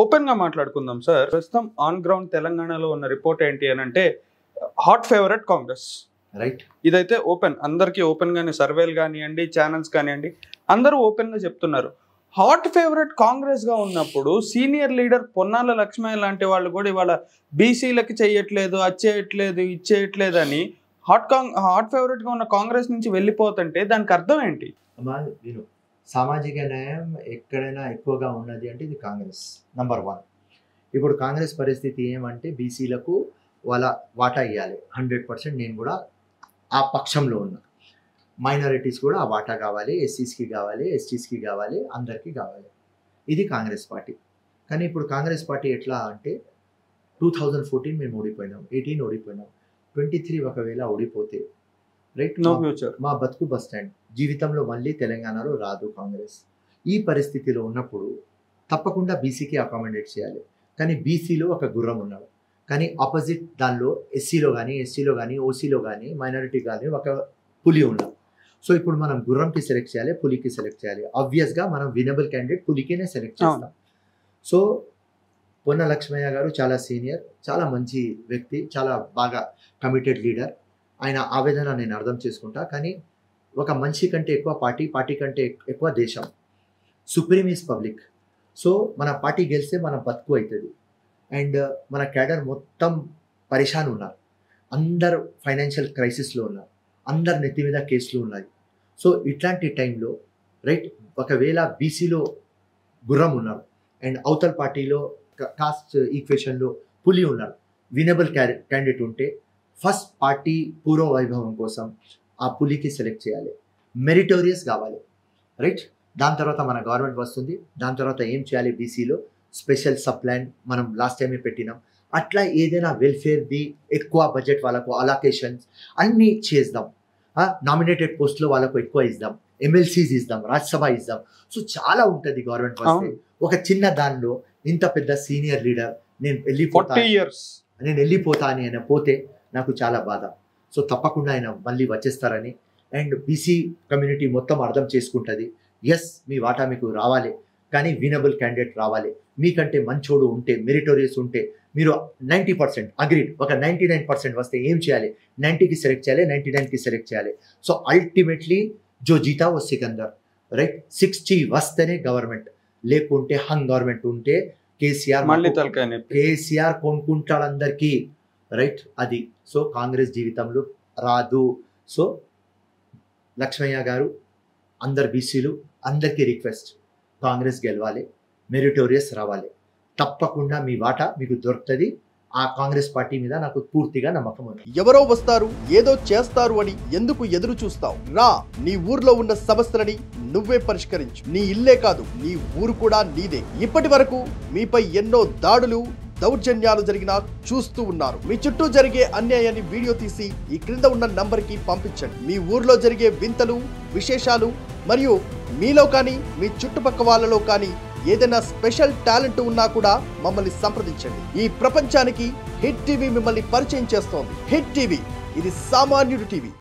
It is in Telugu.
ఓపెన్ గా మాట్లాడుకుందాం సార్ ప్రస్తుతం ఆన్ గ్రౌండ్ తెలంగాణలో ఉన్న రిపోర్ట్ ఏంటి అని అంటే హాట్ ఫేవరెట్ కాంగ్రెస్ రైట్ ఇదైతే ఓపెన్ అందరికీ ఓపెన్ గానే సర్వేలు కానివ్వండి ఛానల్స్ కానివ్వండి అందరూ ఓపెన్ గా చెప్తున్నారు హాట్ ఫేవరెట్ కాంగ్రెస్ గా ఉన్నప్పుడు సీనియర్ లీడర్ పొన్నాల లక్ష్మయ్య లాంటి వాళ్ళు కూడా ఇవాళ బీసీలకి చేయట్లేదు అది చేయట్లేదు ఇది చేయట్లేదు అని హాట్ కాంగ్ హాట్ ఫేవరెట్ గా ఉన్న కాంగ్రెస్ నుంచి వెళ్ళిపోతుంటే దానికి అర్థం ఏంటి అమ్మా విను సామాజిక న్యాయం ఎక్కడైనా ఎక్కువగా ఉన్నది అంటే ఇది కాంగ్రెస్ నంబర్ వన్ ఇప్పుడు కాంగ్రెస్ పరిస్థితి ఏమంటే బీసీలకు వాళ్ళ వాటా ఇవ్వాలి హండ్రెడ్ పర్సెంట్ నేను కూడా ఆ పక్షంలో ఉన్నా మైనారిటీస్ కూడా ఆ వాటా కావాలి ఎస్సీస్కి కావాలి ఎస్టీస్కి కావాలి అందరికీ కావాలి ఇది కాంగ్రెస్ పార్టీ కానీ ఇప్పుడు కాంగ్రెస్ పార్టీ ఎట్లా అంటే టూ థౌజండ్ ఫోర్టీన్ మేము ఓడిపోయినాం ఎయిటీన్ ఓడిపోయినాం ట్వంటీ త్రీ ఒకవేళ ఓడిపోతే రైట్ నో ఫ్యూచర్ మా బతుకు బస్ స్టాండ్ జీవితంలో మళ్ళీ తెలంగాణలో రాదు కాంగ్రెస్ ఈ పరిస్థితిలో ఉన్నప్పుడు తప్పకుండా బీసీకి అకామిడేట్ చేయాలి కానీ బీసీలో ఒక గుర్రం ఉన్నాడు కానీ ఆపోజిట్ దానిలో ఎస్సీలో కానీ ఎస్సీలో కానీ ఓసీలో కానీ మైనారిటీ కానీ ఒక పులి ఉన్నాడు సో ఇప్పుడు మనం గుర్రంకి సెలెక్ట్ చేయాలి పులికి సెలెక్ట్ చేయాలి ఆబ్వియస్గా మనం వినబుల్ క్యాండిడేట్ పులికినే సెలెక్ట్ చేస్తాం సో పొన్న లక్ష్మయ్య గారు చాలా సీనియర్ చాలా మంచి వ్యక్తి చాలా బాగా కమిటెడ్ లీడర్ ఆయన ఆవేదన నేను అర్థం చేసుకుంటా కానీ ఒక మనిషి కంటే ఎక్కువ పార్టీ పార్టీ కంటే ఎక్కువ దేశం సుప్రీం ఈజ్ పబ్లిక్ సో మన పార్టీ గెలిస్తే మన బతుకు అవుతుంది అండ్ మన క్యాడర్ మొత్తం పరిశాన్ ఉన్నారు అందరు ఫైనాన్షియల్ క్రైసిస్లో ఉన్నారు అందరు నెత్తి మీద కేసులు ఉన్నాయి సో ఇట్లాంటి టైంలో రైట్ ఒకవేళ బీసీలో గుర్రం ఉన్నారు అండ్ అవతల పార్టీలో కాస్ట్ ఈక్వేషన్లో పులి ఉన్నారు వినబుల్ క్యాండిడేట్ ఉంటే ఫస్ట్ పార్టీ పూర్వ వైభవం కోసం ఆ పులికి సెలెక్ట్ చేయాలి మెరిటోరియస్ కావాలి రైట్ దాని తర్వాత మన గవర్నమెంట్ వస్తుంది దాని తర్వాత ఏం చేయాలి బీసీలో స్పెషల్ సప్లాన్ మనం లాస్ట్ టైమే పెట్టినాం అట్లా ఏదైనా వెల్ఫేర్ది ఎక్కువ బడ్జెట్ వాళ్ళకు అలాకేషన్స్ అన్నీ చేద్దాం నామినేటెడ్ పోస్ట్లో వాళ్ళకు ఎక్కువ ఇద్దాం ఎమ్మెల్సీస్ ఇద్దాం రాజ్యసభ ఇద్దాం సో చాలా ఉంటుంది గవర్నమెంట్ వస్తే అవును. ఒక చిన్న దానిలో ఇంత పెద్ద సీనియర్ లీడర్ నేను వెళ్ళిపోతా ఫార్టీ ఇయర్స్ నేను వెళ్ళిపోతా అని ఆయన పోతే నాకు చాలా బాధ సో తప్పకుండా ఆయన మళ్ళీ వచ్చేస్తారని అండ్ బీసీ కమ్యూనిటీ మొత్తం అర్థం చేసుకుంటుంది ఎస్ మీ వాటా మీకు రావాలి కానీ వినబుల్ క్యాండిడేట్ రావాలి మీకంటే మంచోడు ఉంటే మెరిటోరియస్ ఉంటే మీరు నైంటీ పర్సెంట్ అగ్రీడ్ ఒక నైంటీ నైన్ పర్సెంట్ వస్తే ఏం చేయాలి నైంటీకి సెలెక్ట్ చేయాలి నైంటీ నైన్కి సెలెక్ట్ చేయాలి సో అల్టిమేట్లీ జో జీతా ఓ సికందర్ రైట్ సిక్స్టీ వస్తేనే గవర్నమెంట్ లేకుంటే హంగ్ గవర్నమెంట్ ఉంటే కేసీఆర్ మళ్ళీ మాకు- తలకాయ నొప్పి కేసీఆర్ కొనుక్కుంటాడు అందరికీ రైట్ అది సో కాంగ్రెస్ జీవితంలో రాదు సో లక్ష్మయ్య గారు అందరు బీసీలు అందరికీ రిక్వెస్ట్ కాంగ్రెస్ గెలవాలి మెరిటోరియస్ రావాలి తప్పకుండా మీ వాటా మీకు దొరుకుతుంది ఆ కాంగ్రెస్ పార్టీ మీద నాకు పూర్తిగా నమ్మకం ఉంది ఎవరో వస్తారు ఏదో చేస్తారు అని ఎందుకు ఎదురు చూస్తావు రా నీ ఊర్లో ఉన్న సమస్యలని నువ్వే పరిష్కరించు నీ ఇల్లే కాదు నీ ఊరు కూడా నీదే ఇప్పటి వరకు మీపై ఎన్నో దాడులు దౌర్జన్యాలు జరిగినా చూస్తూ ఉన్నారు మీ చుట్టూ జరిగే అన్యాయాన్ని వీడియో తీసి ఈ క్రింద ఉన్న నంబర్కి పంపించండి మీ ఊర్లో జరిగే వింతలు విశేషాలు మరియు మీలో కానీ మీ చుట్టుపక్క వాళ్ళలో కానీ ఏదైనా స్పెషల్ టాలెంట్ ఉన్నా కూడా మమ్మల్ని సంప్రదించండి ఈ ప్రపంచానికి హిట్ టీవీ మిమ్మల్ని పరిచయం చేస్తోంది హిట్ టీవీ ఇది సామాన్యుడి టీవీ